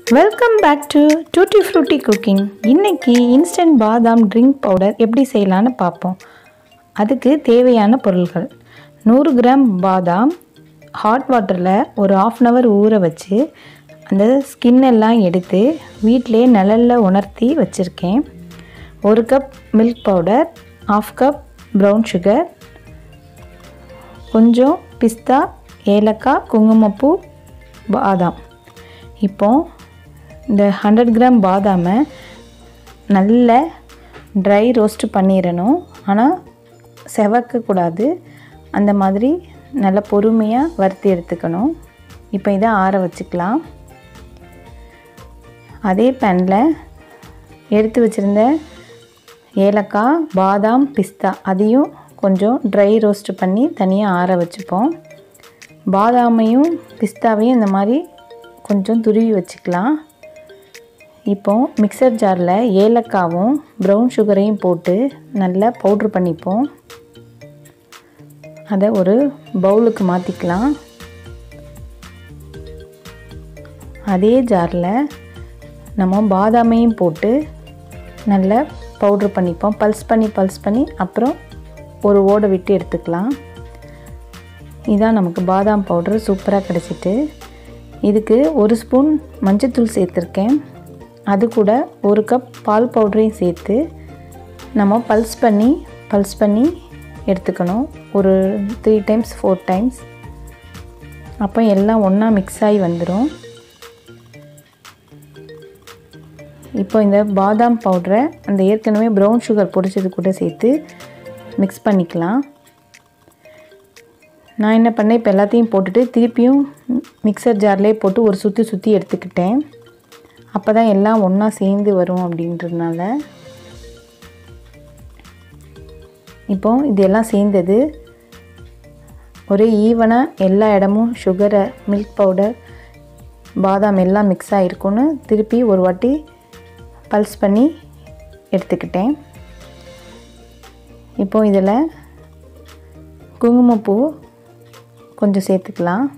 welcome back to tutti frutti cooking இன்னைக்கு instant badam drink powder எப்படி செய்யலான்னு பார்ப்போம் அதுக்கு தேவையான பொருள்கள் நூறு கிராம் பாதாம் ஹாட் வாட்டரில் ஒரு ஆஃப் அன் ஹவர் ஊற வச்சு அந்த ஸ்கின் எல்லாம் எடுத்து வீட்டிலே நிழலில் உணர்த்தி வச்சுருக்கேன் ஒரு cup milk powder half cup brown sugar கொஞ்சம் பிஸ்தா ஏலக்காய் குங்குமப்பூ பாதாம் இப்போ இந்த ஹண்ட்ரட் கிராம் பாதாமை நல்ல ட்ரை ரோஸ்ட் பண்ணிடணும் ஆனால் செவக்கக்கூடாது அந்த மாதிரி நல்ல பொறுமையாக வறுத்து எடுத்துக்கணும் இப்போ இதை ஆற வச்சுக்கலாம் அதே பேனில் எடுத்து வச்சுருந்த ஏலக்காய் பாதாம் பிஸ்தா அதையும் கொஞ்சம் ட்ரை ரோஸ்ட் பண்ணி தனியாக ஆற வச்சுப்போம் பாதாமையும் பிஸ்தாவையும் இந்த மாதிரி கொஞ்சம் துருவி வச்சுக்கலாம் இப்போ மிக்சர் ஜாரில் ஏலக்காவும் ப்ரௌன் சுகரையும் போட்டு நல்லா பவுட்ரு பண்ணிப்போம் அதை ஒரு பவுலுக்கு மாற்றிக்கலாம் அதே ஜாரில் நம்ம பாதாமையும் போட்டு நல்லா பவுட்ரு பண்ணிப்போம் பல்ஸ் பண்ணி பல்ஸ் பண்ணி அப்புறம் ஒரு ஓடை விட்டு எடுத்துக்கலாம் இதான் நமக்கு பாதாம் பவுட்ரு சூப்பராக கிடச்சிட்டு இதுக்கு ஒரு ஸ்பூன் மஞ்சத்தூள் சேர்த்துருக்கேன் அது கூட ஒரு கப் பால் பவுடரையும் சேர்த்து நம்ம பல்ஸ் பண்ணி பல்ஸ் பண்ணி எடுத்துக்கணும் ஒரு த்ரீ டைம்ஸ் ஃபோர் டைம்ஸ் அப்போ எல்லாம் ஒன்றா மிக்ஸ் ஆகி வந்துடும் இப்போ இந்த பாதாம் பவுடரை அந்த ஏற்கனவே ப்ரௌன் சுகர் பொடிச்சது கூட சேர்த்து மிக்ஸ் பண்ணிக்கலாம் நான் என்ன பண்ணேன் இப்போ எல்லாத்தையும் போட்டுட்டு திருப்பியும் மிக்சர் ஜார்லேயே போட்டு ஒரு சுற்றி சுற்றி எடுத்துக்கிட்டேன் அப்போ தான் எல்லாம் ஒன்றா சேர்ந்து வரும் அப்படின்றதுனால இப்போ இது எல்லாம் சேர்ந்தது ஒரே ஈவனாக எல்லா இடமும் சுகரை மில்க் பவுடர் பாதாம் எல்லாம் மிக்ஸ் ஆகிருக்குன்னு திருப்பி ஒரு வாட்டி பல்ஸ் பண்ணி எடுத்துக்கிட்டேன் இப்போ இதில் குங்குமப்பூ கொஞ்சம் சேர்த்துக்கலாம்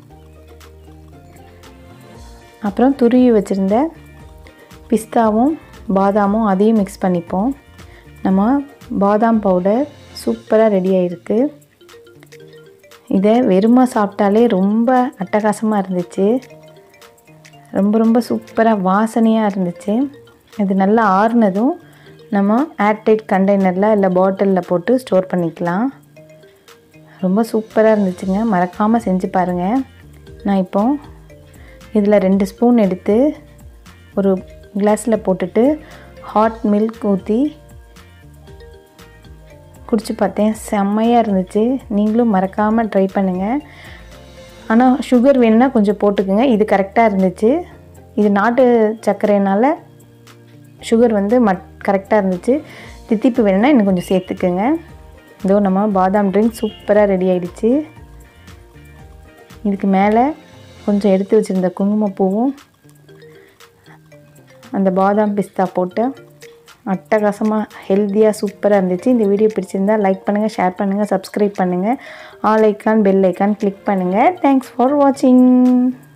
அப்புறம் துருவி வச்சுருந்த பிஸ்தாவும் பாதாமும் அதையும் மிக்ஸ் பண்ணிப்போம் நம்ம பாதாம் பவுடர் சூப்பராக ரெடி ஆகிருக்கு இதை வெறுமா சாப்பிட்டாலே ரொம்ப அட்டகாசமாக இருந்துச்சு ரொம்ப ரொம்ப சூப்பராக வாசனையாக இருந்துச்சு இது நல்லா ஆறுனதும் நம்ம ஏர்டைட் கண்டெய்னரில் இல்லை பாட்டிலில் போட்டு ஸ்டோர் பண்ணிக்கலாம் ரொம்ப சூப்பராக இருந்துச்சுங்க மறக்காமல் செஞ்சு பாருங்கள் நான் இப்போ இதில் ரெண்டு ஸ்பூன் எடுத்து ஒரு கிளாஸில் போட்டுட்டு ஹாட் மில்க் ஊற்றி குடிச்சு பார்த்தேன் செம்மையாக இருந்துச்சு நீங்களும் மறக்காமல் ட்ரை பண்ணுங்கள் ஆனால் சுகர் வேணும்னா கொஞ்சம் போட்டுக்குங்க இது கரெக்டாக இருந்துச்சு இது நாட்டு சர்க்கரைனால சுகர் வந்து மட் கரெக்டாக இருந்துச்சு தித்திப்பு வேணும்னா இன்னும் கொஞ்சம் சேர்த்துக்குங்க இதோ நம்ம பாதாம் ட்ரிங்க் சூப்பராக ரெடி ஆகிடுச்சு இதுக்கு மேலே கொஞ்சம் எடுத்து வச்சுருந்த குங்குமப்பூவும் அந்த பாதாம் பிஸ்தா போட்டு அட்டகாசமாக ஹெல்த்தியாக சூப்பராக இருந்துச்சு இந்த வீடியோ பிடிச்சிருந்தா லைக் பண்ணுங்கள் ஷேர் பண்ணுங்கள் சப்ஸ்கிரைப் பண்ணுங்கள் all icon bell icon click பண்ணுங்கள் தேங்க்ஸ் ஃபார் வாட்சிங்